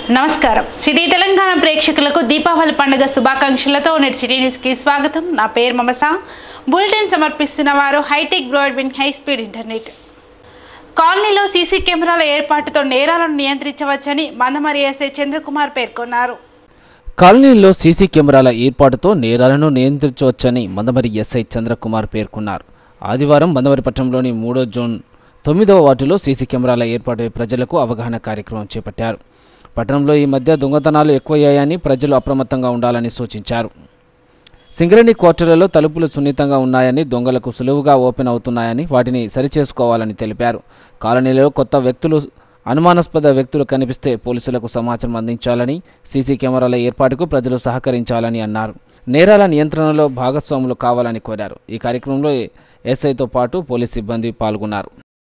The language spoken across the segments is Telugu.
నమస్కారం సిటీ తెలంగాణ ప్రేక్షకులకు దీపావళి పండుగ శుభాకాంక్షలతో నేటి సిటీ న్యూస్కి స్వాగతం నా పేరు మమస బులెటిన్ సమర్పిస్తున్న వారు hitech broadband high speed internet కాలనీలో సీసీ కెమెరాల ఏర్పాటుతో నేరాలను నియంత్రించవచ్చని మందమరి ఎస్ఐ చంద్రకుమార్ పేర్కొన్నారు కాలనీల్లో సీసీ కెమెరాల ఏర్పాటుతో నేరాలను నియంత్రించవచ్చని మందమరి ఎస్ఐ చంద్రకుమార్ పేర్కొన్నారు ఆదివారం మందమరి పట్టణంలోని మూడో జోన్ తొమ్మిదవ వార్డులో సీసీ కెమెరాల ఏర్పాటుపై ప్రజలకు అవగాహన కార్యక్రమం చేపట్టారు పట్టణంలో ఈ మధ్య దొంగతనాలు ఎక్కువయ్యాయని ప్రజలు అప్రమత్తంగా ఉండాలని సూచించారు సింగరేణి క్వార్టర్లలో తలుపులు సున్నితంగా ఉన్నాయని దొంగలకు సులువుగా ఓపెన్ అవుతున్నాయని వాటిని సరిచేసుకోవాలని తెలిపారు కాలనీలో కొత్త వ్యక్తులు అనుమానాస్పద వ్యక్తులు కనిపిస్తే పోలీసులకు సమాచారం అందించాలని సీసీ కెమెరాల ఏర్పాటుకు ప్రజలు సహకరించాలని అన్నారు నేరాల నియంత్రణలో భాగస్వాములు కావాలని కోరారు ఈ కార్యక్రమంలో ఎస్ఐతో పాటు పోలీస్ సిబ్బంది పాల్గొన్నారు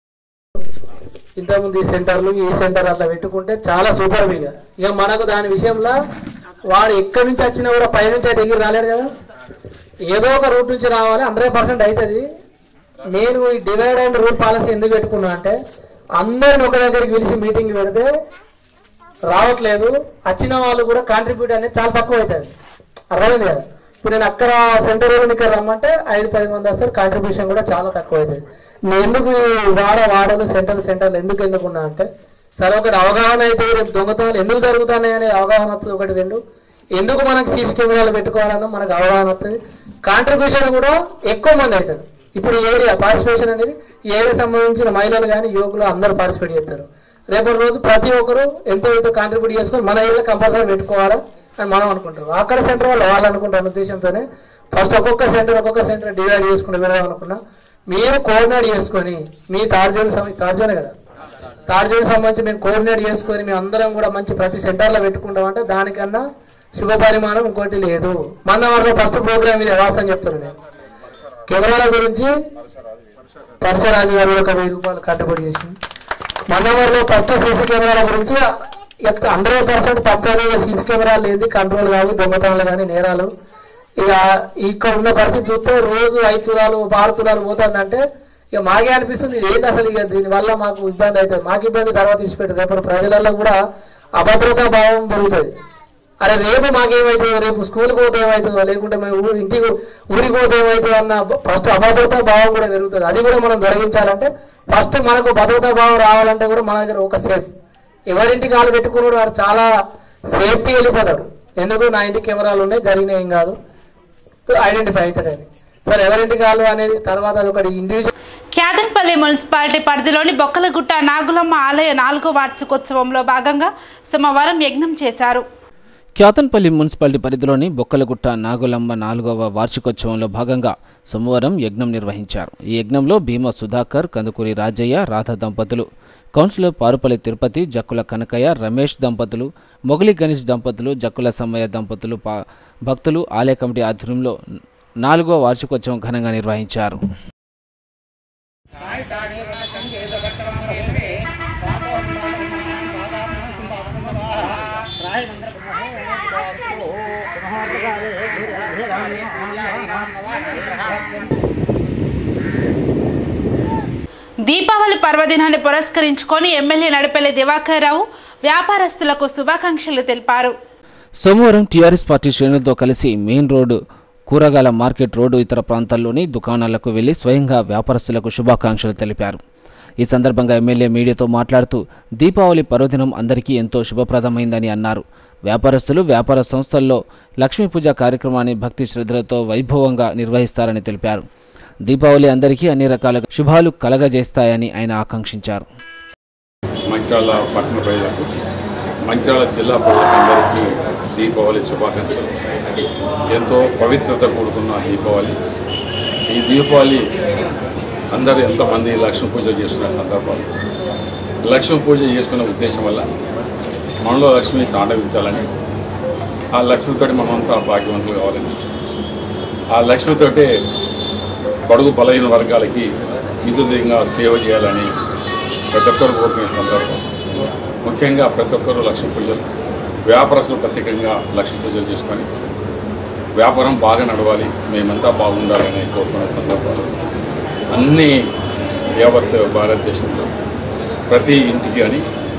ఇంతకుముందు ఈ సెంటర్లు ఈ సెంటర్ అట్లా పెట్టుకుంటే చాలా సూపర్ ఇక ఇక మనకు దాని విషయంలో వాడు ఎక్కడి నుంచి వచ్చినా కూడా పైనుంచి అయితే ఎగిరి రాలేడు కదా ఏదో ఒక రూట్ నుంచి రావాలి హండ్రెడ్ పర్సెంట్ అవుతుంది నేను ఈ డివైడ్ అండ్ రూల్ పాలసీ ఎందుకు పెట్టుకున్నా అంటే అందరిని ఒక దగ్గరికి పిలిచి మీటింగ్ పెడితే రావట్లేదు వచ్చిన వాళ్ళు కూడా కాంట్రిబ్యూట్ అనేది చాలా తక్కువ అవుతుంది అర్థమైంది కదా ఇప్పుడు నేను అక్కడ సెంటర్ వాళ్ళని ఇక్కడ రమ్మంటే ఐదు పది మంది వస్తారు కాంట్రిబ్యూషన్ కూడా చాలా తక్కువ అవుతుంది నేను ఎందుకు ఈ వాడ వాడలు సెంటర్ సెంటర్లు ఎందుకు ఎన్నుకున్నా అంటే సరే ఒకటి అవగాహన అయితే రేపు దొంగతనాలు ఎందుకు జరుగుతున్నాయి అనే అవగాహన వస్తుంది ఒకటి రెండు ఎందుకు మనకు సీసీ కెమెరాలు పెట్టుకోవాలన్నా మనకు అవగాహన వస్తుంది కాంట్రిబ్యూషన్ కూడా ఎక్కువ మంది అవుతుంది ఇప్పుడు ఏరియా పార్టిసిపేషన్ అనేది ఈ ఏరియా సంబంధించిన మహిళలు కానీ యువకులు అందరూ పార్టిసిపేట్ చేస్తారు రేపటి రోజు ప్రతి ఒక్కరు ఎంతో ఎంతో కాంట్రిబ్యూట్ చేసుకొని మన ఏరియా కంపల్సరీ పెట్టుకోవాలా అని మనం అనుకుంటాం అక్కడ సెంటర్ వాళ్ళు వాళ్ళు అనుకుంటారు ఉద్దేశంతోనే ఫస్ట్ ఒక్కొక్క సెంటర్ ఒక్కొక్క సెంటర్ డివైడ్ చేసుకుని వెళ్దాం అనుకున్నా మీరు కోఆర్డినేట్ చేసుకొని మీ తార్జోన్ తార్జోనే కదా తార్జోన్ సంబంధించి మేము కోఆర్డినేట్ చేసుకొని మేము అందరం కూడా మంచి ప్రతి సెంటర్లో పెట్టుకుంటాం అంటే దానికన్నా శుభ పరిమాణం ఇంకోటి లేదు మందవారిలో ఫస్ట్ ప్రోగ్రామ్ ఇది వాసని చెప్తాను నేను కెమెరాల గురించి పరశరాజు గారు ఒక వెయ్యి రూపాయలు కట్టుబడి చేసింది మందవారిలో ఫస్ట్ సీసీ కెమెరాల గురించి హండ్రెడ్ పర్సెంట్ తప్పని సీసీ కెమెరాలు ఏంది కంట్రోల్ కావు దొంగతనాలు కానీ నేరాలు ఇక ఇక్కడ ఉన్న పరిస్థితి చూస్తే రోజు ఐదు తులాలు ఆరు తులాలు పోతుందంటే ఇక మాకే అనిపిస్తుంది ఇది ఏంది అసలు ఇక దీనివల్ల మాకు ఇబ్బంది అవుతుంది మాకు ఇబ్బంది తర్వాత తీసిపెట్టారు రేపు ప్రజలలో కూడా అభద్రతా భావం పెరుగుతుంది అరే రేపు మాకేమవుతుందో రేపు స్కూల్కి పోతే ఏమవుతుందో లేకుంటే మేము ఊరు ఇంటికి ఊరికి పోతే ఏమవుతుందో అన్న ఫస్ట్ అభద్రతా భావం కూడా పెరుగుతుంది అది కూడా మనం జరిగించాలంటే ఫస్ట్ మనకు భద్రతా భావం రావాలంటే కూడా మన దగ్గర ఒక సేఫ్ ఎవరింటి కాలు పెట్టుకున్నాడు వాడు చాలా సేఫ్టీ వెళ్ళిపోతాడు ఎందుకు నా ఇంటి కెమెరాలు ఉన్నాయి జరిగిన ఏం కాదు ఐడెంటిఫై అవుతాడని సరే ఎవరింటి కాలు అనేది తర్వాత అది ఒకటి ఇండివిజువల్ క్యాదన్పల్లి మున్సిపాలిటీ పరిధిలోని బొక్కలగుట్ట నాగులమ్మ ఆలయ నాలుగో వార్షికోత్సవంలో భాగంగా సోమవారం యజ్ఞం చేశారు క్యాతన్పల్లి మున్సిపాలిటీ పరిధిలోని బొక్కలగుట్ట నాగులమ్మ నాలుగవ వార్షికోత్సవంలో భాగంగా సోమవారం యజ్ఞం నిర్వహించారు ఈ యజ్ఞంలో భీమ సుధాకర్ కందుకూరి రాజయ్య రాధ దంపతులు కౌన్సిలర్ పారుపల్లి తిరుపతి జక్కుల కనకయ్య రమేష్ దంపతులు మొగలి గణేష్ దంపతులు జక్కుల సమ్మయ్య దంపతులు పా భక్తులు ఆలయ కమిటీ ఆధ్వర్యంలో నాలుగో వార్షికోత్సవం ఘనంగా నిర్వహించారు దీపావళి పర్వదినాన్ని పురస్కరించుకొని ఎమ్మెల్యే నడిపెల్లి దివాకర్ రావు వ్యాపారస్తులకు శుభాకాంక్షలు తెలిపారు సోమవారం టీఆర్ఎస్ పార్టీ శ్రేణులతో కలిసి మెయిన్ రోడ్డు కూరగాయల మార్కెట్ రోడ్డు ఇతర ప్రాంతాల్లోని దుకాణాలకు వెళ్లి స్వయంగా వ్యాపారస్తులకు శుభాకాంక్షలు తెలిపారు ఈ సందర్భంగా ఎమ్మెల్యే మీడియాతో మాట్లాడుతూ దీపావళి పర్వదినం అందరికీ ఎంతో శుభప్రదమైందని అన్నారు వ్యాపారస్తులు వ్యాపార సంస్థల్లో లక్ష్మీ పూజ కార్యక్రమాన్ని భక్తి శ్రద్ధలతో వైభవంగా నిర్వహిస్తారని తెలిపారు దీపావళి అందరికీ అన్ని రకాల శుభాలు కలగజేస్తాయని ఆయన ఆకాంక్షించారు మంచిర్యాల పట్టణ ప్రజలకు మంచిర్యాల జిల్లా ప్రజలందరికీ దీపావళి శుభాకాంక్షలు ఎంతో పవిత్రత కూడుకున్న దీపావళి ఈ దీపావళి అందరూ ఎంతోమంది లక్ష్మీ పూజ చేసుకునే సందర్భాలు లక్ష్మీ పూజ చేసుకునే ఉద్దేశం వల్ల మనలో లక్ష్మి తాండవించాలని ఆ లక్ష్మితోటి మనమంతా భాగ్యవంతులు కావాలని ఆ లక్ష్మితోటే బడుగు బలహీన వర్గాలకి విధంగా సేవ చేయాలని ప్రతి ఒక్కరు కోరుకునే సందర్భం ముఖ్యంగా ప్రతి ఒక్కరు లక్ష్మీ పూజలు వ్యాపారస్తులు ప్రత్యేకంగా లక్ష్మీ పూజలు చేసుకొని వ్యాపారం బాగా నడవాలి మేమంతా బాగుండాలని కోరుకునే సందర్భాలు అన్ని యావత్ భారతదేశంలో ప్రతి ఇంటికి అని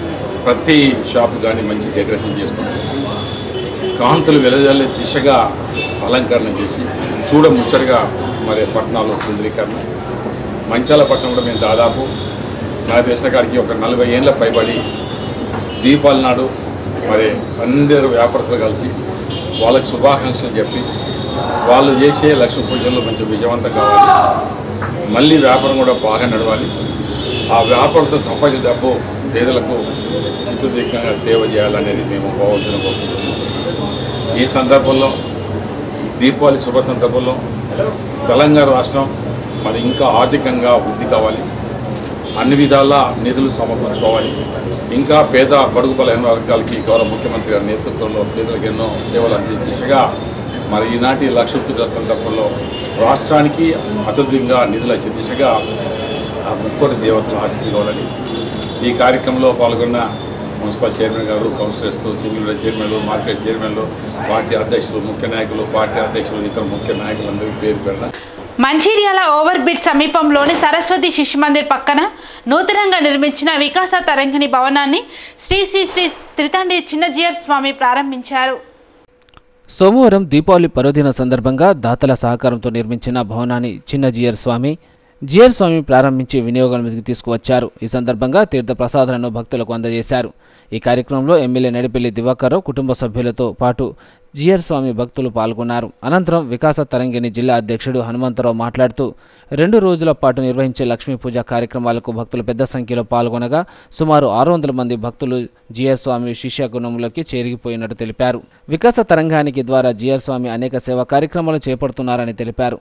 ప్రతి షాప్ కానీ మంచి డెకరేషన్ చేసుకుంటాం కాంతులు వెలజల్లే దిశగా అలంకరణ చేసి చూడ ముచ్చటగా మరి పట్టణాల్లో సుందరీకరణ మంచాల పట్టణం కూడా మేము దాదాపు నా దేశకాడికి ఒక నలభై ఏళ్ళ పైబడి దీపాల నాడు మరి అందరు వ్యాపారస్తులు కలిసి వాళ్ళకి శుభాకాంక్షలు చెప్పి వాళ్ళు చేసే లక్ష్మీ పూజల్లో మంచి విజయవంతం కావాలి మళ్ళీ వ్యాపారం కూడా బాగా నడవాలి ఆ వ్యాపారంతో సంపాదించిన డబ్బు పేదలకు హితోధికంగా సేవ చేయాలనేది మేము భగవంతుని కోరుకుంటున్నాం ఈ సందర్భంలో దీపావళి శుభ సందర్భంలో తెలంగాణ రాష్ట్రం మరి ఇంకా ఆర్థికంగా వృద్ధి కావాలి అన్ని విధాల నిధులు సమకూర్చుకోవాలి ఇంకా పేద బడుగు బలహీన వర్గాలకి గౌరవ ముఖ్యమంత్రి గారి నేతృత్వంలో పేదలకు ఎన్నో సేవలు అందే దిశగా మరి ఈనాటి లక్ష పూజల సందర్భంలో రాష్ట్రానికి అత్యధికంగా నిధులు వచ్చే దిశగా ఆ ముక్కోటి దేవతలు ఆశీర్వాలని ఈ కార్యక్రమంలో పాల్గొన్న మున్సిపల్ చైర్మన్ గారు కౌన్సిలర్స్ సింగిల్ చైర్మన్లు మార్కెట్ చైర్మన్లు పార్టీ అధ్యక్షులు ముఖ్య నాయకులు పార్టీ అధ్యక్షులు ఇతర ముఖ్య నాయకులందరికీ పేరు పేరున మంచిర్యాల ఓవర్ బ్రిడ్జ్ సమీపంలోని సరస్వతి శిశు మందిర్ పక్కన నూతనంగా నిర్మించిన వికాస తరంగిణి భవనాన్ని శ్రీ శ్రీ శ్రీ త్రితండి చిన్నజీయర్ స్వామి ప్రారంభించారు సోమవారం దీపావళి పర్వదిన సందర్భంగా దాతల సహకారంతో నిర్మించిన భవనాన్ని చిన్న జియర్ స్వామి జియర్ స్వామి ప్రారంభించి వినియోగంలోకి తీసుకువచ్చారు ఈ సందర్భంగా తీర్థ ప్రసాదాలను భక్తులకు అందజేశారు ఈ కార్యక్రమంలో ఎమ్మెల్యే నడిపెల్లి దివాకర్రావు కుటుంబ సభ్యులతో పాటు జియర్ స్వామి భక్తులు పాల్గొన్నారు అనంతరం వికాస తరంగిణి జిల్లా అధ్యక్షుడు హనుమంతరావు మాట్లాడుతూ రెండు రోజుల పాటు నిర్వహించే లక్ష్మీ పూజ కార్యక్రమాలకు భక్తులు పెద్ద సంఖ్యలో పాల్గొనగా సుమారు ఆరు వందల మంది భక్తులు జిఆర్ స్వామి శిష్య గుణంలోకి చేరిగిపోయినట్టు తెలిపారు వికాస తరంగానికి ద్వారా జిఆర్ స్వామి అనేక సేవా కార్యక్రమాలు చేపడుతున్నారని తెలిపారు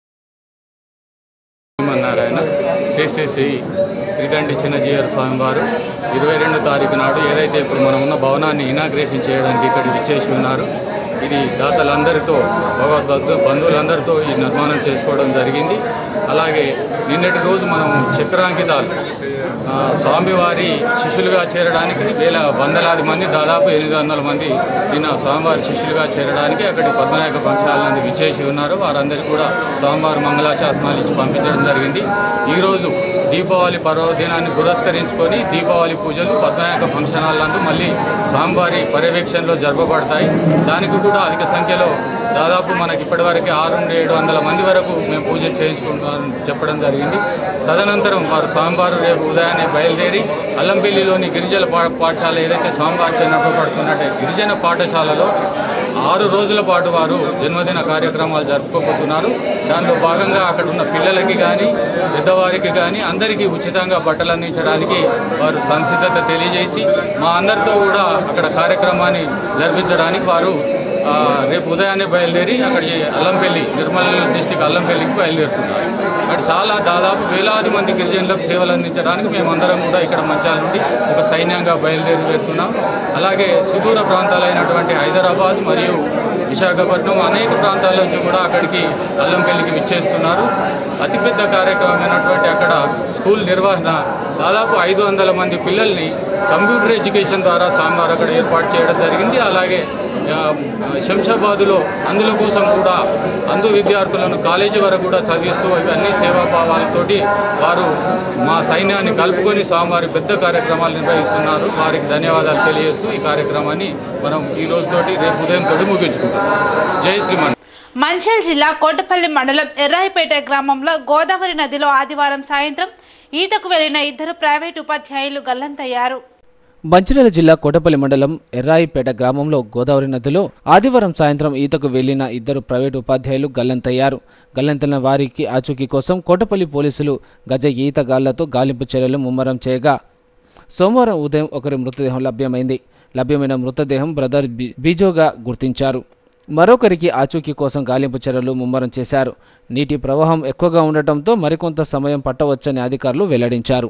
శ్రీమన్నారాయణ శ్రీ శ్రీ శ్రీ త్రిదండి చిన్నజీయర్ స్వామివారు ఇరవై రెండు తారీఖు నాడు ఏదైతే ఇప్పుడు మనం ఉన్న భవనాన్ని ఇనాగ్రేషన్ చేయడానికి ఇక్కడికి విచ్చేసి ఉన్నారు ఇది దాతలందరితో భగవద్భక్తు బంధువులందరితో ఈ నిర్మాణం చేసుకోవడం జరిగింది అలాగే నిన్నటి రోజు మనం చక్రాంకితాలు ఆ, స్వామివారి శిష్యులుగా చేరడానికి వేల వందలాది మంది దాదాపు ఎనిమిది వందల మంది నిన్న స్వామివారి శిష్యులుగా చేరడానికి అక్కడి పద్మనాయక వంశాల నుండి విచ్చేసి ఉన్నారు వారందరికీ కూడా స్వామివారి మంగళాశాసనాలు ఇచ్చి పంపించడం జరిగింది ఈరోజు దీపావళి పర్వదినాన్ని పురస్కరించుకొని దీపావళి పూజలు పద్మనాయక ఫంక్షన్ హాల్ నందు మళ్ళీ స్వామివారి పర్యవేక్షణలో జరపబడతాయి దానికి కూడా అధిక సంఖ్యలో దాదాపు మనకి ఇప్పటివరకు ఆరు నుండి ఏడు వందల మంది వరకు మేము పూజలు చేయించుకుంటామని చెప్పడం జరిగింది తదనంతరం వారు స్వామివారు రేపు ఉదయాన్నే బయలుదేరి అల్లంపల్లిలోని గిరిజన పా పాఠశాల ఏదైతే స్వామివారి నడపబడుతున్నట్టే గిరిజన పాఠశాలలో ఆరు రోజుల పాటు వారు జన్మదిన కార్యక్రమాలు జరుపుకోబోతున్నారు దానిలో భాగంగా అక్కడ ఉన్న పిల్లలకి కానీ పెద్దవారికి కానీ అందరికీ ఉచితంగా బట్టలు అందించడానికి వారు సంసిద్ధత తెలియజేసి మా అందరితో కూడా అక్కడ కార్యక్రమాన్ని జరిపించడానికి వారు ఆ, రేపు ఉదయాన్నే బయలుదేరి అక్కడికి అల్లంపల్లి నిర్మల్ డిస్టిక్ అల్లంపల్లికి బయలుదేరుతున్నారు అక్కడ చాలా దాదాపు వేలాది మంది గిరిజనులకు సేవలు అందించడానికి మేమందరం కూడా ఇక్కడ మంచాల నుండి ఒక సైన్యంగా బయలుదేరి వెళ్తున్నాం అలాగే సుదూర ప్రాంతాలైనటువంటి హైదరాబాద్ మరియు విశాఖపట్నం అనేక ప్రాంతాల నుంచి కూడా అక్కడికి అల్లంపల్లికి విచ్చేస్తున్నారు అతిపెద్ద కార్యక్రమమైనటువంటి అక్కడ స్కూల్ నిర్వహణ దాదాపు ఐదు వందల మంది పిల్లల్ని కంప్యూటర్ ఎడ్యుకేషన్ ద్వారా సాంబార్ అక్కడ ఏర్పాటు చేయడం జరిగింది అలాగే ఆ, శంషాబాదులో అందుల కోసం కూడా అందు విద్యార్థులను కాలేజీ వరకు కూడా చదివిస్తూ ఇవన్నీ సేవాభావాలతోటి వారు మా సైన్యాన్ని కలుపుకొని స్వామివారి పెద్ద కార్యక్రమాలు నిర్వహిస్తున్నారు వారికి ధన్యవాదాలు తెలియజేస్తూ ఈ కార్యక్రమాన్ని మనం ఈ రోజుతోటి రేపు ఉదయం తోటి ముగించుకుంటాం జై శ్రీమన్ మంచిర్యాల జిల్లా కోటపల్లి మండలం ఎర్రాయిపేట గ్రామంలో గోదావరి నదిలో ఆదివారం సాయంత్రం ఈతకు వెళ్లిన ఇద్దరు ప్రైవేటు ఉపాధ్యాయులు గల్లంతయ్యారు మంచిర్యాల జిల్లా కోటపల్లి మండలం ఎర్రాయిపేట గ్రామంలో గోదావరి నదిలో ఆదివారం సాయంత్రం ఈతకు వెళ్లిన ఇద్దరు ప్రైవేటు ఉపాధ్యాయులు గల్లంతయ్యారు గల్లంతైన వారికి ఆచూకీ కోసం కోటపల్లి పోలీసులు గజ ఈతగాళ్లతో గాలింపు చర్యలు ముమ్మరం చేయగా సోమవారం ఉదయం ఒకరి మృతదేహం లభ్యమైంది లభ్యమైన మృతదేహం బ్రదర్ బి- బీజోగా గుర్తించారు మరొకరికి ఆచూకీ కోసం గాలింపు చర్యలు ముమ్మరం చేశారు నీటి ప్రవాహం ఎక్కువగా ఉండటంతో మరికొంత సమయం పట్టవచ్చని అధికారులు వెల్లడించారు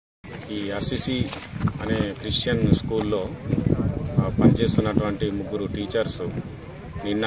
ఈ ఆర్సిసి అనే క్రిస్టియన్ స్కూల్లో ఆ, పనిచేస్తున్నటువంటి ముగ్గురు టీచర్స్ నిన్న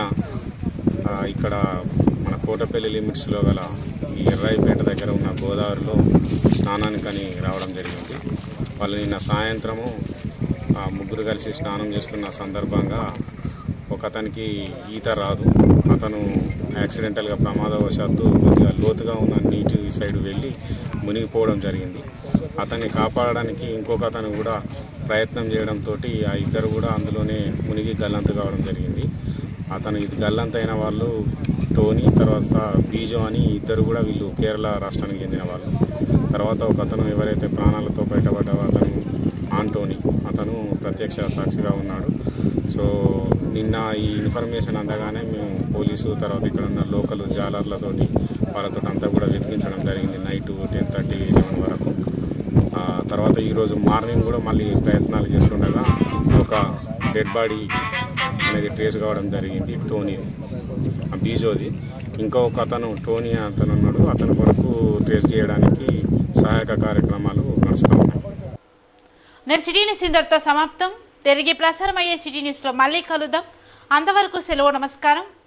ఆ, ఇక్కడ మన కోటపల్లి లిమిట్స్లో గల ఈ ఎర్రాయిపేట దగ్గర ఉన్న గోదావరిలో స్నానానికని రావడం జరిగింది వాళ్ళు నిన్న సాయంత్రము ఆ ముగ్గురు కలిసి స్నానం చేస్తున్న సందర్భంగా ఒక అతనికి ఈత రాదు అతను యాక్సిడెంటల్గా ప్రమాదవశాత్తు కొద్దిగా లోతుగా ఉన్న నీటి సైడ్ వెళ్ళి మునిగిపోవడం జరిగింది అతన్ని కాపాడడానికి ఇంకొక అతను కూడా ప్రయత్నం చేయడంతో ఆ ఇద్దరు కూడా అందులోనే మునిగి గల్లంతు కావడం జరిగింది అతను ఇది గల్లంత అయిన వాళ్ళు టోనీ తర్వాత బీజో అని ఇద్దరు కూడా వీళ్ళు కేరళ రాష్ట్రానికి చెందిన వాళ్ళు తర్వాత ఒక అతను ఎవరైతే ప్రాణాలతో బయటపడ్డావో అతను ఆంటోనీ అతను ప్రత్యక్ష సాక్షిగా ఉన్నాడు సో నిన్న ఈ ఇన్ఫర్మేషన్ అందగానే మేము పోలీసు తర్వాత ఇక్కడ ఉన్న లోకల్ జాలర్లతోటి వాళ్ళతో అంతా కూడా వెతికించడం జరిగింది నైట్ టెన్ థర్టీ లెవెన్ వరకు ఆ తర్వాత ఈరోజు మార్నింగ్ కూడా మళ్ళీ ప్రయత్నాలు చేస్తుండగా ఒక డెడ్ బాడీ అనేది ట్రేస్ కావడం జరిగింది టోనీ ఆ బీజోది ఇంకొక అతను టోనీ అతను ఉన్నాడు అతని కొరకు ట్రేస్ చేయడానికి సహాయక కార్యక్రమాలు నడుస్తూ ఉన్నాయి నేడు సిటీ న్యూస్ ఇందరితో సమాప్తం తిరిగి ప్రసారం అయ్యే సిటీ న్యూస్లో మళ్ళీ కలుద్దాం అంతవరకు సెలవు నమస్కారం